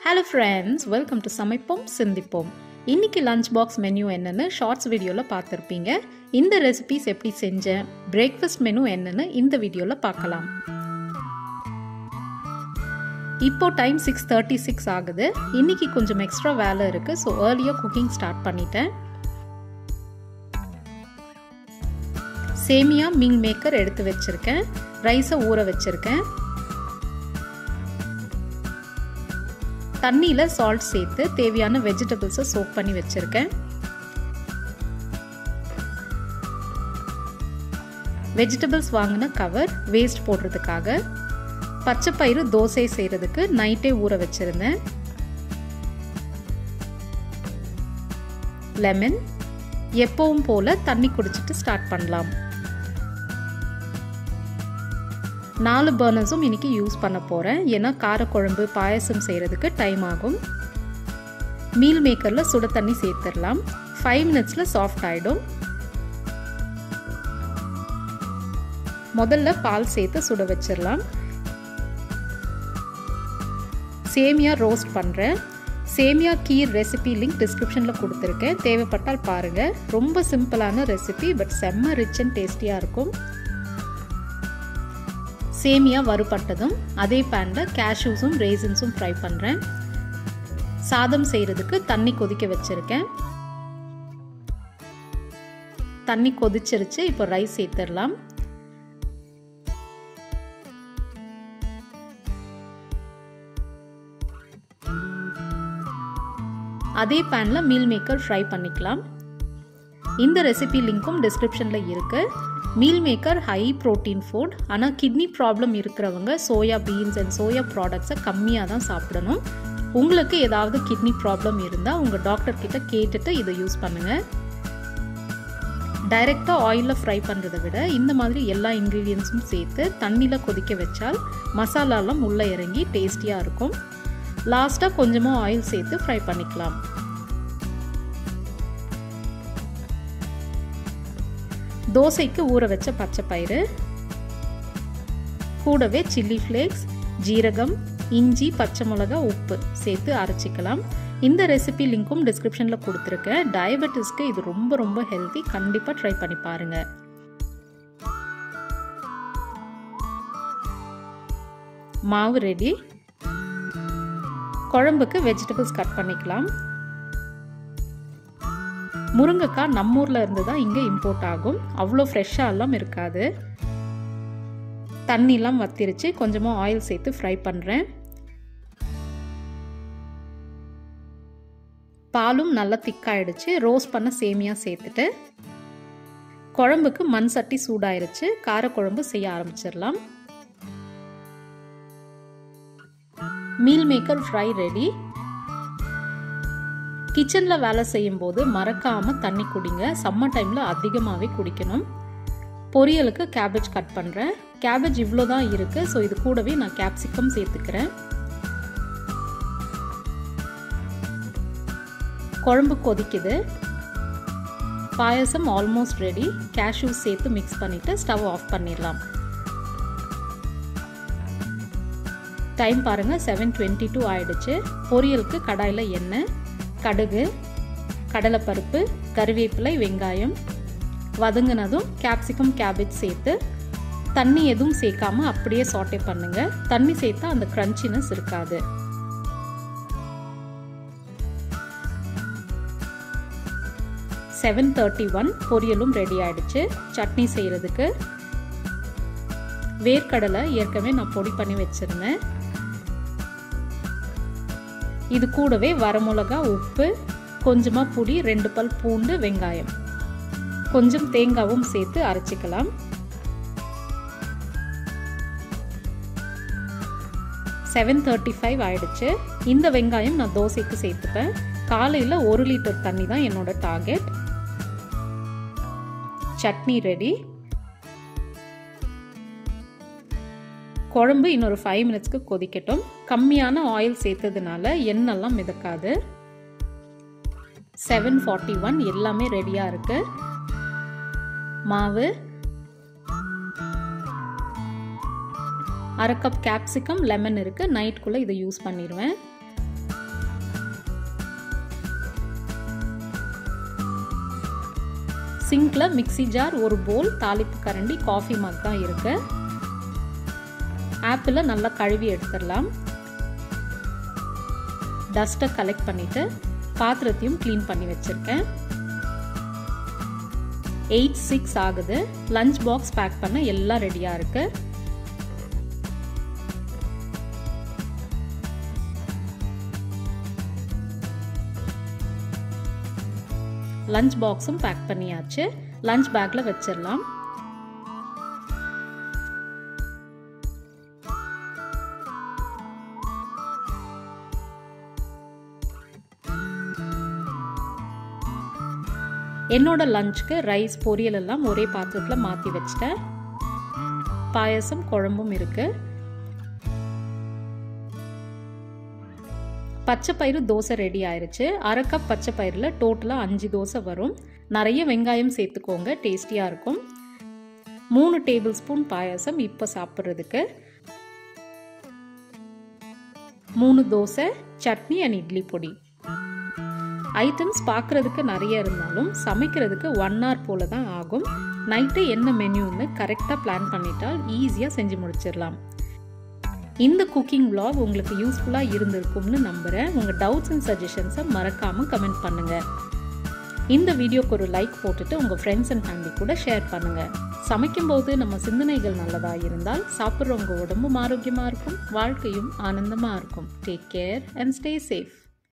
hello friends welcome to சமைப்போம் சிந்திப்போம் இன்னைக்கு லஞ்ச் பாக்ஸ் மெனு என்னன்னு ஷார்ட்ஸ் வீடியோவில் பார்த்துருப்பீங்க இந்த ரெசிபிஸ் எப்படி செஞ்சேன் பிரேக்ஃபாஸ்ட் மெனு என்னன்னு இந்த வீடியோவில் பார்க்கலாம் இப்போ டைம் சிக்ஸ் தேர்ட்டி சிக்ஸ் ஆகுது இன்னைக்கு கொஞ்சம் எக்ஸ்ட்ரா வேலை இருக்குது ஸோ ஏர்லியாக குக்கிங் ஸ்டார்ட் பண்ணிட்டேன் சேமியா மீல் மேக்கர் எடுத்து வச்சுருக்கேன் ரைஸை ஊற வச்சுருக்கேன் தண்ணியில் சால்ட் சேர்த்து தேவையான வெஜிடபிள்ஸை சோக் பண்ணி வச்சுருக்கேன் வெஜிடபிள்ஸ் வாங்கின கவர் வேஸ்ட் போடுறதுக்காக பச்சை பயிறு தோசை செய்கிறதுக்கு நைட்டே ஊற வச்சுருந்தேன் லெமன் எப்பவும் போல் தண்ணி குடிச்சிட்டு ஸ்டார்ட் பண்ணலாம் நாலு பர்னர்ஸும் இன்றைக்கி யூஸ் பண்ண போகிறேன் ஏன்னா காரக்குழம்பு பாயசம் செய்கிறதுக்கு டைம் ஆகும் மீல் மேக்கரில் சுட தண்ணி சேர்த்துடலாம் ஃபைவ் மினிட்ஸில் சாஃப்ட் ஆகிடும் முதல்ல பால் சேர்த்து சுட வச்சிடலாம் சேமியா ரோஸ்ட் பண்ணுறேன் சேமியா கீர் ரெசிபி லிங்க் டிஸ்கிரிப்ஷனில் கொடுத்துருக்கேன் தேவைப்பட்டால் பாருங்கள் ரொம்ப சிம்பிளான ரெசிபி பட் செம்ம ரிச் அண்ட் டேஸ்டியாக இருக்கும் சேமியா வறுபட்டதும் அதே பேனில் கேஷ்யூஸும் ரேசன்ஸும் ஃப்ரை பண்ணுறேன் சாதம் செய்கிறதுக்கு தண்ணி கொதிக்க வச்சுருக்கேன் தண்ணி கொதிச்சிருச்சு இப்போ ரைஸ் சேர்த்துடலாம் அதே பேனில் மீல் மேக்கர் ஃப்ரை பண்ணிக்கலாம் இந்த ரெசிபி லிங்க்கும் டிஸ்கிரிப்ஷனில் இருக்குது meal maker high protein food ஆனால் கிட்னி ப்ராப்ளம் இருக்கிறவங்க சோயா பீன்ஸ் அண்ட் சோயா ப்ராடக்ட்ஸை கம்மியாக தான் சாப்பிடணும் உங்களுக்கு ஏதாவது கிட்னி ப்ராப்ளம் இருந்தால் உங்கள் டாக்டர் கிட்ட கேட்டுட்டு இதை யூஸ் பண்ணுங்கள் டைரெக்டாக ஆயிலில் ஃப்ரை பண்ணுறதை விட இந்த மாதிரி எல்லா இன்க்ரீடியன்ஸும் சேர்த்து தண்ணியில் கொதிக்க வச்சால் மசாலாலாம் உள்ளே இறங்கி டேஸ்டியாக இருக்கும் லாஸ்ட்டாக கொஞ்சமாக ஆயில் சேர்த்து ஃப்ரை பண்ணிக்கலாம் தோசைக்கு ஊற வச்ச பச்சை பயிறு கூடவே சில்லி ஃப்ளேக்ஸ் ஜீரகம் இஞ்சி பச்சை மிளகா உப்பு சேர்த்து அரைச்சிக்கலாம் இந்த ரெசிபி லிங்க்கும் டிஸ்கிரிப்ஷனில் கொடுத்துருக்கேன் டயபெட்டிஸ்க்கு இது ரொம்ப ரொம்ப ஹெல்த்தி கண்டிப்பாக ட்ரை பண்ணி பாருங்கள் மாவு ரெடி குழம்புக்கு வெஜிடபிள்ஸ் கட் பண்ணிக்கலாம் முருங்கைக்காய் நம்ம ஊரில் இருந்து தான் இங்கே இம்போர்ட் ஆகும் அவ்வளோ ஃப்ரெஷ்ஷாக எல்லாம் இருக்காது தண்ணிலாம் வத்திருச்சு கொஞ்சமாக ஆயில் சேர்த்து ஃப்ரை பண்ணுறேன் பாலும் நல்லா திக்காயிடுச்சு ரோஸ்ட் பண்ண சேமியா சேர்த்துட்டு குழம்புக்கு மண் சட்டி சூடாயிருச்சு காரக்குழம்பு செய்ய ஆரம்பிச்சிடலாம் மீல் மேக்கர் ஃப்ரை ரெடி கிச்சனில் வேலை செய்யும் போது மறக்காமல் தண்ணி குடிங்க சம்மர் டைமில் அதிகமாகவே குடிக்கணும் பொரியலுக்கு கேபேஜ் கட் பண்ணுறேன் கேபேஜ் இவ்வளோ தான் இருக்குது ஸோ இது கூடவே நான் கேப்சிகம் சேர்த்துக்கிறேன் குழம்பு கொதிக்குது பாயசம் ஆல்மோஸ்ட் ரெடி கேஷ்யூஸ் சேர்த்து மிக்ஸ் பண்ணிவிட்டு ஸ்டவ் ஆஃப் பண்ணிடலாம் டைம் பாருங்கள் செவன் டுவெண்ட்டி டூ ஆயிடுச்சு பொரியலுக்கு கடாயில் எண்ணெய் கடுகு கடலைப்பருப்பு கருவேப்பிலை வெங்காயம் வதங்கினதும் கேப்சிகம் கேபேஜ் சேர்த்து தண்ணி எதுவும் சேர்க்காம அப்படியே சாட்டே பண்ணுங்க தண்ணி சேர்த்தா அந்த கிரன்ச்சினஸ் இருக்காது செவன் தேர்ட்டி ஒன் பொரியலும் ரெடி ஆயிடுச்சு சட்னி செய்கிறதுக்கு வேர்க்கடலை ஏற்கனவே நான் பொடி பண்ணி வச்சுருந்தேன் இது கூடவே வரமிளகா உப்பு கொஞ்சமாக புளி ரெண்டு பல் பூண்டு வெங்காயம் கொஞ்சம் தேங்காவும் சேர்த்து அரைச்சிக்கலாம் செவன் தேர்ட்டி ஃபைவ் ஆயிடுச்சு இந்த வெங்காயம் நான் தோசைக்கு சேர்த்துப்பேன் காலையில் ஒரு லிட்டர் தண்ணி தான் என்னோட டார்கெட் சட்னி ரெடி குழம்பு இன்னொரு ஃபைவ் மினிட்ஸ்க்கு கொதிக்கட்டும் கம்மியான ஆயில் சேர்த்ததுனால எண்ணெல்லாம் மிதக்காது செவன் ஃபார்ட்டி ஒன் எல்லாமே ரெடியாக இருக்கு மாவு அரை கப் கேப்சிகம் லெமன் இருக்குது நைட்குள்ளே இதை யூஸ் பண்ணிடுவேன் சிங்கில் மிக்சி ஜார் ஒரு போல் தாளிப்பு கரண்டி காஃபி மக் தான் இருக்கு ஆப்பிளை நல்லா கழுவி எடுத்துடலாம் டஸ்ட்டை கலெக்ட் பண்ணிவிட்டு பாத்திரத்தையும் க்ளீன் பண்ணி வச்சுருக்கேன் எயிட் சிக்ஸ் ஆகுது லஞ்ச் பாக்ஸ் பேக் பண்ண எல்லாம் ரெடியாக இருக்குது லஞ்ச் பாக்ஸும் பேக் பண்ணியாச்சு லஞ்ச் பேக்கில் வச்சிடலாம் என்னோட லஞ்சுக்கு ரைஸ் பொரியல் எல்லாம் ஒரே பாத்திரத்தில் மாற்றி வச்சிட்டேன் பாயசம் குழம்பும் இருக்குது பச்சை பயிறு தோசை ரெடி ஆயிருச்சு அரை கப் பச்சை பயிரில் டோட்டலாக அஞ்சு தோசை வரும் நிறைய வெங்காயம் சேர்த்துக்கோங்க டேஸ்டியாக இருக்கும் மூணு டேபிள் ஸ்பூன் பாயாசம் இப்போ சாப்பிட்றதுக்கு மூணு தோசை சட்னி அண்ட் இட்லி பொடி ஐட்டம்ஸ் பார்க்குறதுக்கு நிறைய இருந்தாலும் சமைக்கிறதுக்கு ஒன் ஹவர் போல தான் ஆகும் நைட்டு என்ன மெனுன்னு கரெக்டாக பிளான் பண்ணிட்டால் ஈஸியாக செஞ்சு முடிச்சிடலாம் இந்த குக்கிங் விலாக் உங்களுக்கு யூஸ்ஃபுல்லாக இருந்திருக்கும்னு நம்புகிறேன் உங்கள் டவுட்ஸ் அண்ட் சஜஷன்ஸை மறக்காமல் கமெண்ட் பண்ணுங்கள் இந்த வீடியோக்கு ஒரு லைக் போட்டுட்டு உங்கள் ஃப்ரெண்ட்ஸ் அண்ட் ஃபேமிலி கூட ஷேர் பண்ணுங்கள் சமைக்கும்போது நம்ம சிந்தனைகள் நல்லதாக இருந்தால் சாப்பிட்றவங்க உடம்பும் ஆரோக்கியமாக இருக்கும் வாழ்க்கையும் ஆனந்தமாக இருக்கும் take care and stay safe